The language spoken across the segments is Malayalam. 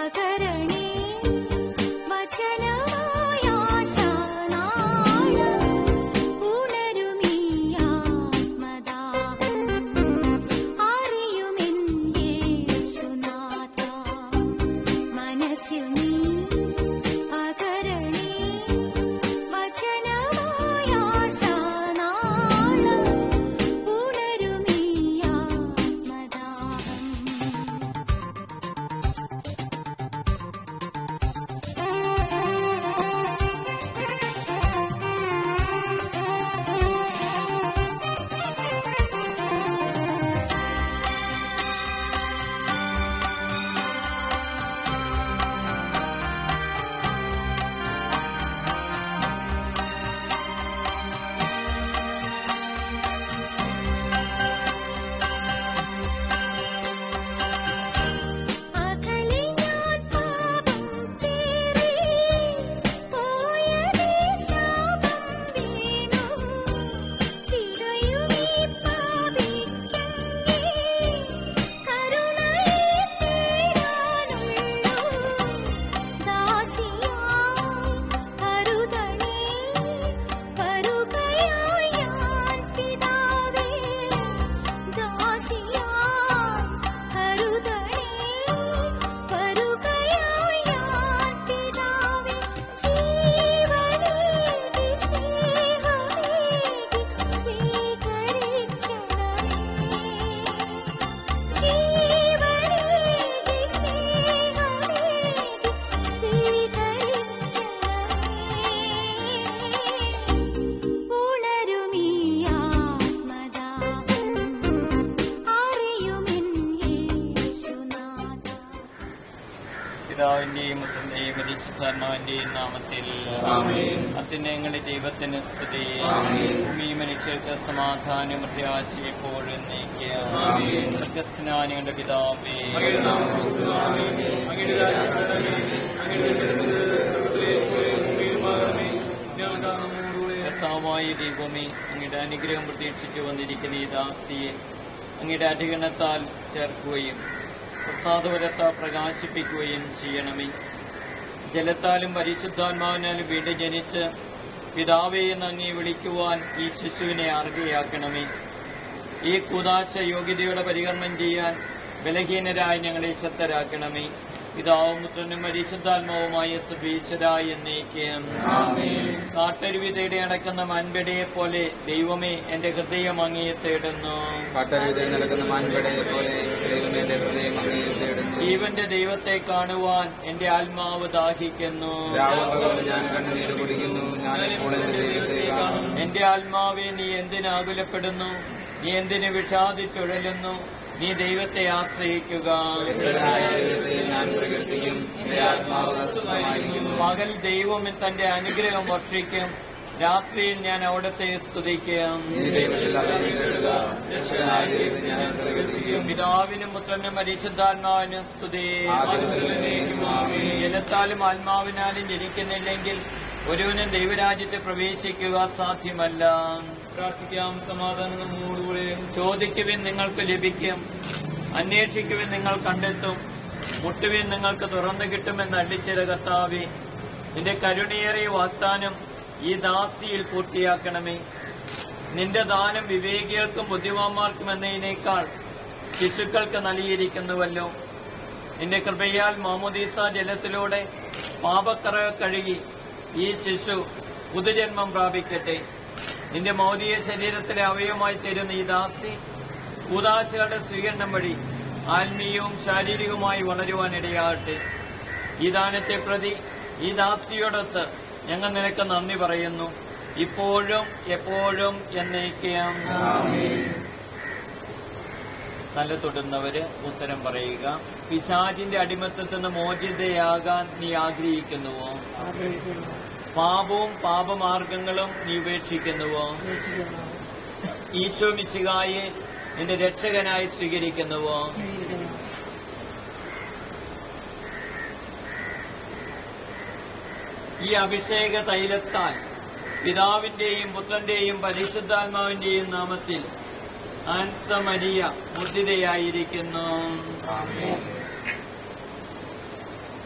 പകരണേ വചനമായ ആശാനാള ഉണരുമീ ആത്മദാഹം അറിയുമെൻ യേശുനാഥ മനസ്സിൽ നീ പകരണേ വചനമായ ആശാനാള ഉണരുമീ ആത്മദാഹം അകലെ ഞാൻ പാപം പേറി പോയതേ ശാപം വീണു തിരയുമീ പാപിക്കങ്ങേ കരുണയെ തേടാനുള്ളൂ ദാസിയായി കരുതണേ വരുകയായി ഞാൻ പിതാവേ ദാസിയായി കരുതണേ വരുകയായി ഞാൻ പിതാവേ ജീവനേകി സ്നേഹമേകി സ്വീകരിക്കണമേ ജീവനേകി സ്നേഹമേകി സ്വീകരിക്കണമേ ഉണരുമീ ആത്മദാഹം അറിയുമെൻ യേശുനാഥ പിതാവിന്റെയും പുത്രന്റെയും പരിശുദ്ധാത്മാവിന്റെയും നാമത്തിൽ അത്യുന്നയങ്ങളെ ദൈവത്തിന് സ്തുതി ഭൂമി മനുഷ്യർക്ക് സമാധാനം പ്രത്യാശ എപ്പോഴും നീക്കുക സത്യസ്നാനികളുടെ പിതാവേ കർത്താവായ ദൈവമേ അങ്ങയുടെ അനുഗ്രഹം പ്രതീക്ഷിച്ചു വന്നിരിക്കുന്ന ഈ ദാസിയെ അങ്ങയുടെ അധികരണത്താൽ ചേർക്കുകയും പ്രസാദപരത്ത പ്രകാശിപ്പിക്കുകയും ചെയ്യണമേ ജലത്താലും പരിശുദ്ധാത്മാവിനാലും വീണ്ടും ജനിച്ച് പിതാവേ എന്ന് അങ്ങേ വിളിക്കുവാൻ ഈ ശിശുവിനെ അർഹയാക്കണമേ ഈ കൂതാശ യോഗ്യതയോടെ പരികർമ്മം ചെയ്യാൻ ബലഹീനരായി ഞങ്ങളെ ശക്തരാക്കണമേ പിതാവും പുത്രനും പരിശുദ്ധാത്മാവുമായ സുഭീശ്വരായി എന്നേക്കും കാട്ടരുവി തേടി അടക്കുന്ന മൻപെടയെ പോലെ ദൈവമേ എന്റെ ഹൃദയം അങ്ങയെ തേടുന്നു കാട്ടരുവിൽ നടക്കുന്ന മാൻപടയെ പോലെ ദൈവമേന്റെ ഹൃദയം അങ്ങയിൽ തേടുന്നു ജീവന്റെ ദൈവത്തെ കാണുവാൻ എന്റെ ആത്മാവ് ദാഹിക്കുന്നു രാവപകൽ ഞാൻ കണ്ണുനീര് കുടിക്കുന്നു ഞാൻ ഇപ്പോൾ എന്റെ ദൈവത്തെ കാണും എന്റെ ആത്മാവെ നീ എന്തിനാകുലപ്പെടുന്നു നീ എന്തിന് വിഷാദിച്ചുഴലുന്നു നീ ദൈവത്തെ ആശ്രയിക്കുക രക്ഷകനായ ദൈവത്തെ ഞാൻ പ്രകീർത്തിക്കും എന്റെ ആത്മാവ് അസ്വസ്ഥമായിരിക്കുന്നു പകൽ ദൈവം തന്റെ അനുഗ്രഹം വർഷിക്കും രാത്രിയിൽ ഞാൻ അവിടത്തെ സ്തുതിക്കും നീ ദൈവത്തിൽ അഭയം കേൾക്കുക രക്ഷകനായ ദൈവത്തെ ഞാൻ പ്രകീർത്തിക്കും പിതാവിനും പുത്രനും പരിശുദ്ധാത്മാവിനും സ്തുതി ആദ്യം മുതൽ എന്നേക്കും ആമേൻ. ജലത്താലും ആത്മാവിനാലും ജനിക്കുന്നില്ലെങ്കിൽ ഒരുവനും ദൈവരാജ്യത്തെ പ്രവേശിക്കുക സാധ്യമല്ല പ്രാർത്ഥിക്കാം സമാധാനം നമ്മോടുകൂടെ ചോദിക്കുവിൻ നിങ്ങൾക്ക് ലഭിക്കും അന്വേഷിക്കുവിൻ നിങ്ങൾ കണ്ടെത്തും മുട്ടുവിൻ നിങ്ങൾക്ക് തുറന്നു കിട്ടുമെന്ന് അടിച്ചിട കർത്താവെ നിന്റെ കരുണയേറിയ വാഗ്ദാനം ഈ ദാസിയിൽ പൂർത്തിയാക്കണമേ നിന്റെ ദാനം വിവേകികൾക്കും ബുദ്ധിമാന്മാർക്കും എന്നതിനേക്കാൾ ശിശുക്കൾക്ക് നൽകിയിരിക്കുന്നുവല്ലോ നിന്റെ കൃപയാൽ മാമോദീസ ജലത്തിലൂടെ പാപക്കറ കഴുകി ഈ ശിശു പുതുജന്മം പ്രാപിക്കട്ടെ നിന്റെ മൗലിക ശരീരത്തിലെ അവയവമായി തരുന്ന ഈ ദാസി കൂതാശകളുടെ സ്വീകരണം വഴി ആത്മീയവും ശാരീരികവുമായി വളരുവാൻ ഇടയാകട്ടെ ഈ ദാനത്തെ പ്രതി ഈ ദാസിയോടൊത്ത് ഞങ്ങൾ നിനക്ക് നന്ദി പറയുന്നു ഇപ്പോഴും എപ്പോഴും എന്നേക്കാം നല്ല തൊടുന്നവര് ഉത്തരം പറയുക പിശാചിന്റെ അടിമത്തത്തിൽ നിന്ന് മോചിതയാകാൻ നീ ആഗ്രഹിക്കുന്നുവോ പാപവും പാപമാർഗങ്ങളും നീ ഉപേക്ഷിക്കുന്നുവോ ഈശോ മിശികായെ നിന്റെ രക്ഷകനായി സ്വീകരിക്കുന്നുവോ ഈ അഭിഷേക തൈലത്താൽ പിതാവിന്റെയും പുത്രന്റെയും പരിശുദ്ധാത്മാവിന്റെയും നാമത്തിൽ ആൻസ മരിയ മുദ്രിതയായിരിക്കുന്നു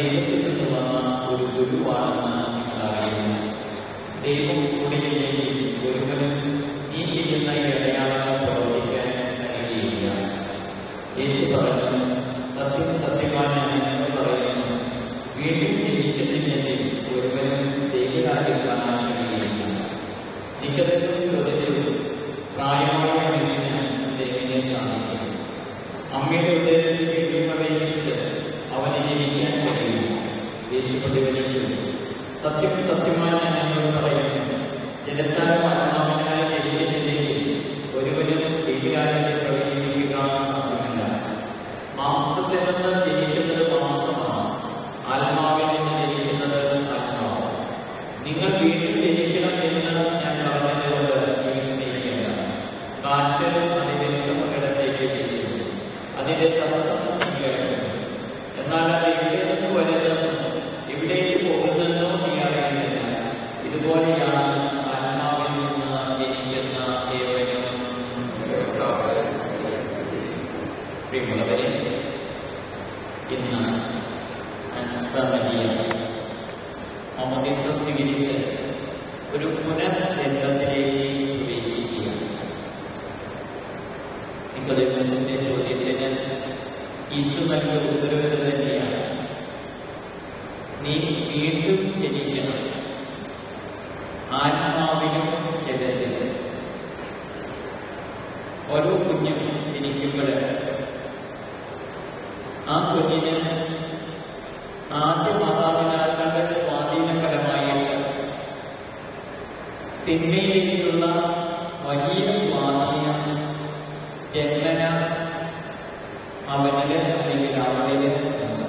ദൈവത്തിൽ നിന്ന് വന്ന ഒരു ഗുരുവാണെന്ന് നിങ്ങൾ അറിയുന്നു ദൈവം കൂടെയില്ലെങ്കിൽ ഒരുവനും നീ ചെയ്യുന്ന ഈ അടയാളങ്ങൾ പ്രവർത്തിക്കാൻ കഴിയുകയില്ല യേശു പറഞ്ഞു സത്യം സത്യമാണ് എന്ന് പറയുന്നു വീണ്ടും ജനിക്കുന്നില്ലെങ്കിൽ ഒരുവനും ദൈവരാജ്യം കാണാൻ കഴിയില്ല നിക്കതോസ് ചോദിച്ചു പ്രായമായ മനുഷ്യന് ഇതെങ്ങനെ സാധിക്കും അമ്മയുടെ ഉദരത്തിൽ വീണ്ടും പ്രവേശിച്ച് അവനെ ജനിക്കാൻ കഴിയും യേശു പ്രതിഫലിച്ചു സത്യം സത്യമായി ഞാൻ എന്നോട് പറയുന്നു ജലത്താലും ആത്മാവിനാലും ജനിക്കുന്നില്ലെങ്കിൽ ഒരുവനും ദൈവരാജ്യത്തിൽ പ്രവേശിക്കുക സാധ്യമല്ല മാംസത്തിൽ നിന്ന് ജനിക്കുന്നത് മാംസമാണ് ആത്മാവിൽ നിന്ന് ജനിക്കുന്നത് ആത്മാവ് നിങ്ങൾ വീണ്ടും ജനിക്കണം എന്ന് ഞാൻ പറഞ്ഞതുകൊണ്ട് നീ വിസ്മയിക്കേണ്ട കാറ്റ് അതിന്റെ ഇഷ്ടമുള്ളിടത്തേക്ക് വീശുന്നു അതിന്റെ ശബ്ദം നീ കേൾക്കുന്നു എന്നാൽ അത് എവിടെ നിന്ന് വരുന്നെന്നും എവിടേക്ക് പോകുന്നെന്നോ നീ അറിയുന്നില്ല ഇതുപോലെയാണ് ആത്മാവിൽ നിന്ന് ജനിക്കുന്ന ദേവനും പ്രിയമുള്ളവരെ ഇന്ന് അൻസമനിയ മമദിസ സ്വീകരിച്ച് ഒരു പുനർജന്മത്തിലേക്ക് പ്രവേശിക്കുക നിക്കോദേമസിന്റെ ചോദ്യത്തിന് ഈശോ നൽകിയ ഉത്തരവ് തന്നെയാണ് നീ വീണ്ടും ജനിക്കണം ആത്മാവിനും ജലത്തിലും ഓരോ കുഞ്ഞും ജനിക്കുമ്പോൾ ആ കുഞ്ഞിന് ആദ്യ മാതാപിതാക്കളുടെ സ്വാധീനപരമായിട്ട് തിന്മയിലേക്കുള്ള വലിയ സ്വാധീനം ജന്മന അവനില് അല്ലെങ്കിൽ അവളില് ഉണ്ട്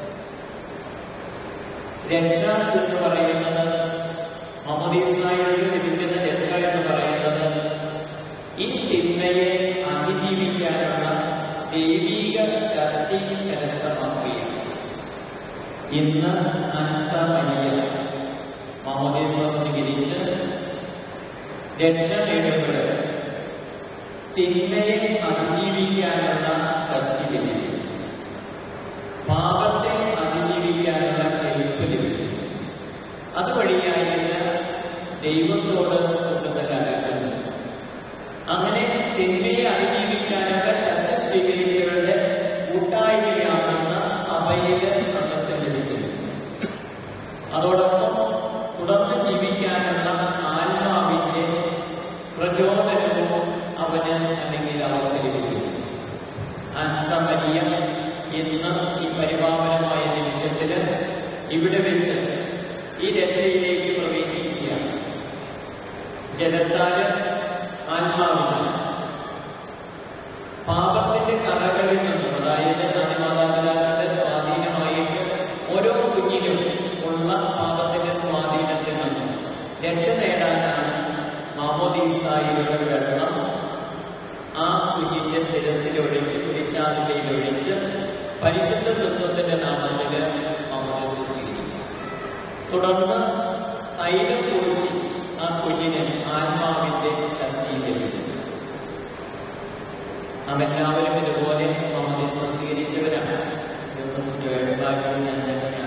രക്ഷ എന്ന് പറയുന്നത് മമദീസായിട്ട് ലഭിക്കുന്ന രക്ഷ എന്ന് പറയുന്നത് ഈ തിന്മയെ അതിജീവിക്കാനുള്ള ദൈവീക ശക്തി കരസ്ഥമാക്കുകയാണ് ഇന്ന് അൻസമനിയ മമദീസ സ്വീകരിച്ച് രക്ഷ നേടുമ്പോൾ തിന്മയെ അതിജീവിക്കാനുള്ള ശക്തി ലഭിക്കും പാപത്തെ അതിജീവിക്കാനുള്ള കെൽപ്പ് ലഭിക്കും അതുവഴിയായിട്ട് ദൈവത്തോട് കൂടുതൽ അടുക്കുന്നു അങ്ങനെ തിന്മയെ അതിജീവിക്കാനുള്ള ശക്തി സ്വീകരിച്ചവരുടെ കൂട്ടായ്മയാകുന്ന സഭയിൽ അംഗത്വം ലഭിക്കുന്നു അതോടൊപ്പം തുടർന്ന് ജീവിക്കാനുള്ള ആത്മാവിന്റെ പ്രചോദനവും അവന് അല്ലെങ്കിൽ അവർക്ക് ലഭിക്കും അൻസമരിയ ഇന്ന് ഈ പരിപാവനമായ നിമിഷത്തില് ഇവിടെ വെച്ച് ഈ രക്ഷയിലേക്ക് പ്രവേശിക്കുക ജലത്താല് ആത്മാവിന് പാപത്തിന്റെ കറകളിൽ നിന്നും അതായത് മാതാപിതാക്കളുടെ സ്വാധീനമായിട്ട് ഓരോ കുഞ്ഞിനും ഉള്ള പാപത്തിന്റെ സ്വാധീനത്തിൽ നിന്നും രക്ഷ നേടാനാണ് മാമോദീസായിയുടെ വെള്ളം ആ കുഞ്ഞിന്റെ ശിരസിൽ ഒഴിച്ച് കുരിശാതിലയിൽ ഒഴിച്ച് പരിശുദ്ധ തത്വത്തിന്റെ നാമത്തില് മാമോദീസ സ്വീകരിക്കും തുടർന്ന് തൈലം പൂശി ആ കുഞ്ഞിന് ആത്മാവിന്റെ ശക്തി ലഭിക്കും നാം എല്ലാവരും ഇതുപോലെ മാമോദീസ സ്വീകരിച്ചവരാണ് ദിവസത്തിന്റെ വേണ്ടതായിട്ട് ഞാൻ തന്നെ